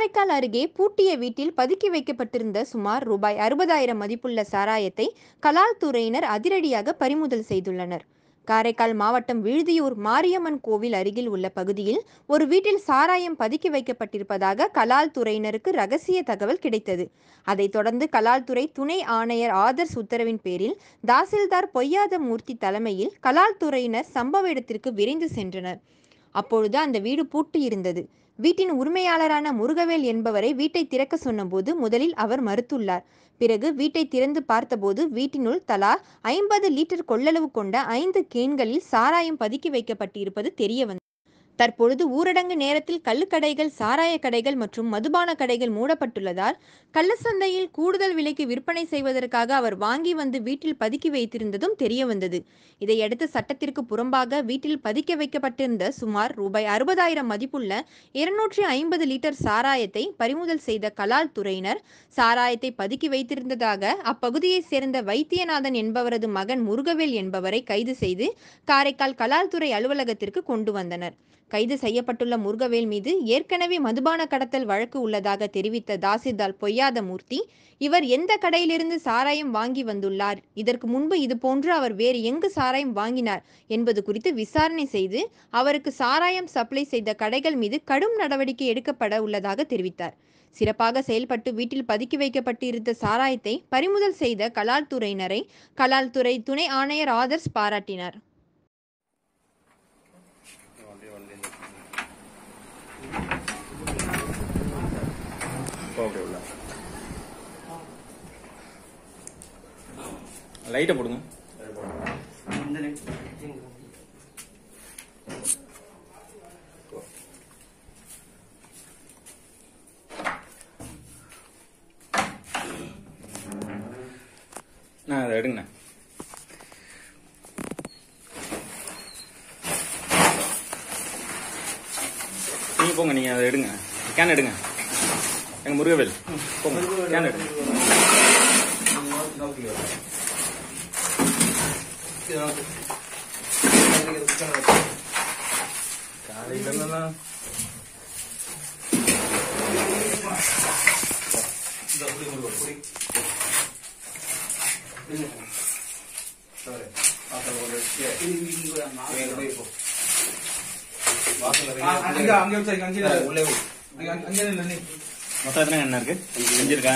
காரைக்கால் அருகே பூட்டிய வீட்டில் பதுக்கி வைக்கப்பட்டிருந்த சுமார் ரூபாய் அறுபதாயிரம் மதிப்புள்ள சாராயத்தை கலால் துறையினர் அதிரடியாக பறிமுதல் செய்துள்ளனர் காரைக்கால் மாவட்டம் விழுதியூர் மாரியம்மன் கோவில் அருகில் உள்ள பகுதியில் ஒரு வீட்டில் சாராயம் பதுக்கி வைக்கப்பட்டிருப்பதாக கலால் துறையினருக்கு ரகசிய தகவல் கிடைத்தது அதைத் தொடர்ந்து கலால் துறை துணை ஆணையர் ஆதர்ஸ் உத்தரவின் பேரில் தாசில்தார் பொய்யாத மூர்த்தி தலைமையில் கலால் துறையினர் சம்பவ இடத்திற்கு விரைந்து சென்றனர் அப்பொழுது அந்த வீடு பூட்டி இருந்தது வீட்டின் உரிமையாளரான முருகவேல் என்பவரை வீட்டை திறக்க சொன்னபோது முதலில் அவர் மறுத்துள்ளார் பிறகு வீட்டை திறந்து பார்த்தபோது வீட்டினுள் தலா ஐம்பது லிட்டர் கொள்ளளவு கொண்ட ஐந்து கேன்களில் சாராயம் பதுக்கி வைக்கப்பட்டிருப்பது தெரிய வந்தது தற்பொழுது ஊரடங்கு நேரத்தில் கள்ளுக்கடைகள் சாராய கடைகள் மற்றும் மதுபான கடைகள் மூடப்பட்டுள்ளதால் கள்ளச்சந்தையில் கூடுதல் விலைக்கு விற்பனை செய்வதற்காக அவர் வாங்கி வந்து வீட்டில் பதுக்கி வைத்திருந்ததும் தெரிய வந்தது இதையடுத்து சட்டத்திற்கு புறம்பாக வீட்டில் பதுக்கி வைக்கப்பட்டிருந்த சுமார் ரூபாய் அறுபதாயிரம் மதிப்புள்ள இருநூற்றி ஐம்பது லிட்டர் சாராயத்தை பறிமுதல் செய்த கலால் துறையினர் சாராயத்தை பதுக்கி வைத்திருந்ததாக அப்பகுதியைச் சேர்ந்த வைத்தியநாதன் என்பவரது மகன் முருகவேல் என்பவரை கைது செய்து காரைக்கால் கலால் துறை அலுவலகத்திற்கு கொண்டு வந்தனர் கைது செய்யப்பட்டுள்ள முருகவேல் மீது ஏற்கனவே மதுபான கடத்தல் வழக்கு உள்ளதாக தெரிவித்த தாசில்தார் பொய்யாத மூர்த்தி இவர் எந்த கடையிலிருந்து சாராயம் வாங்கி வந்துள்ளார் இதற்கு முன்பு இதுபோன்று அவர் வேறு எங்கு சாராயம் வாங்கினார் என்பது குறித்து விசாரணை செய்து அவருக்கு சாராயம் சப்ளை செய்த கடைகள் மீது கடும் நடவடிக்கை எடுக்கப்பட உள்ளதாக தெரிவித்தார் சிறப்பாக செயல்பட்டு வீட்டில் பதுக்கி வைக்கப்பட்டு இருந்த சாராயத்தை பறிமுதல் செய்த கலால் துறையினரை கலால் துறை துணை ஆணையர் ஆதர்ஸ் பாராட்டினார் போ அப்படியே உள்ள லைட்டை போடுங்க நான் அதை எடுங்கண்ணா நீங்க போங்க நீங்க அதை எடுங்க கேன் எடுங்க எங்க முருகவேல் போங்க கேன் எடுங்க காலையிலலாம் அங்க அங்க வச்சு அங்க உள்ளே அங்க அங்க நின்னு மொத்தம் எத்தனை என்ன இருக்கு செஞ்சிருக்கா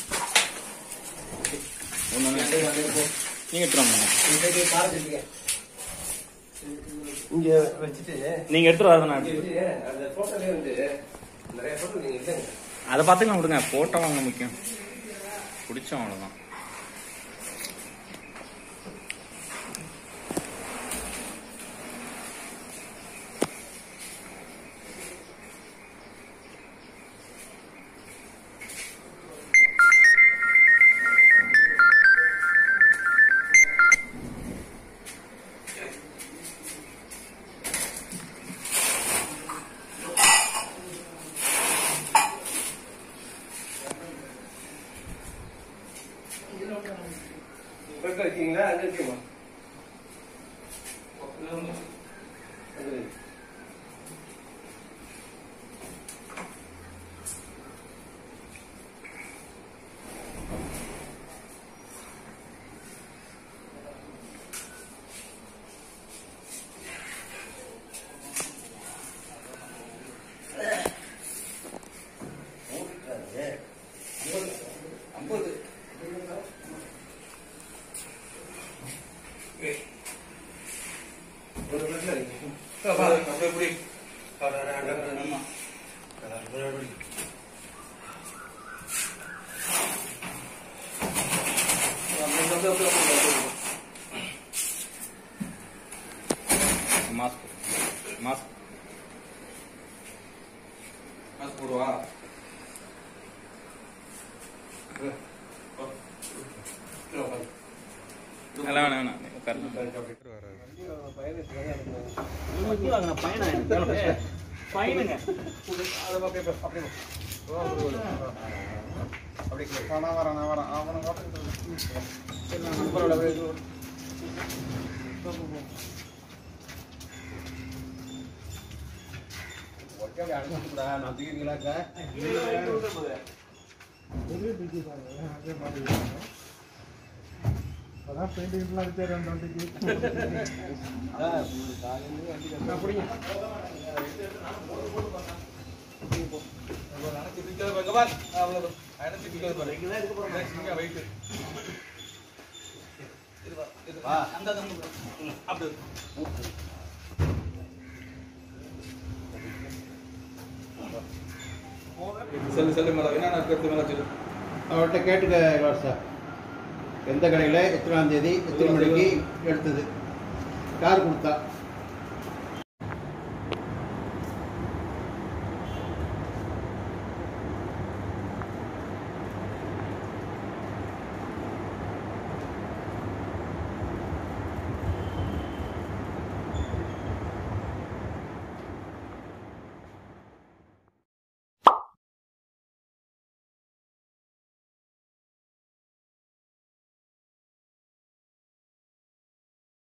ஒன்று நீங்க எடுத்துட்டு வாங்க இங்க வச்சுட்டு நீங்க எடுத்துட்டு வரதான் நான் எடுத்துட்டு அந்த போட்டோலே வந்து நிறைய போட்டோ நீங்க இல்லைங்க அதை பார்த்துக்கலாம் விடுங்க போட்டோ வாங்க முக்கியம் பிடிச்சோம் அவ்வளோதான் பக்கம் இருக்கீங்களா அங்க இருக்கீங்களா ஐம்பது ஒரு மினிட்ல இருக்கு. அப்படியே புடி. ஆமா. அப்படியே, அப்படியே, அப்படியே, அப்படியே, அப்படியே. மாஸ்க் மாஸ்க் காசு போடுவா அதெல்லாம் வேணாம் வேணாம் உட்காரலாம் நான் வரேன் நான் வரேன் அவனை நம்பரோட அதான் பெயிண்டிங்லாம் வித்து ரெண்டு வண்டிக்கு அணைச்சி பிடிக்காத பாருங்க பார் அவ்வளோ அணைச்சி பிடிக்காத பாருங்க இங்க வெயிட் அந்த அப்படி சொல்லு சொல்லு மேடம் என்னென்ன கருத்து மேலே சொல்லு அவர்கிட்ட கேட்டுக்க சார் எந்த கடையில் எத்தனாம் தேதி எத்தனை மணிக்கு எடுத்தது யார் கொடுத்தா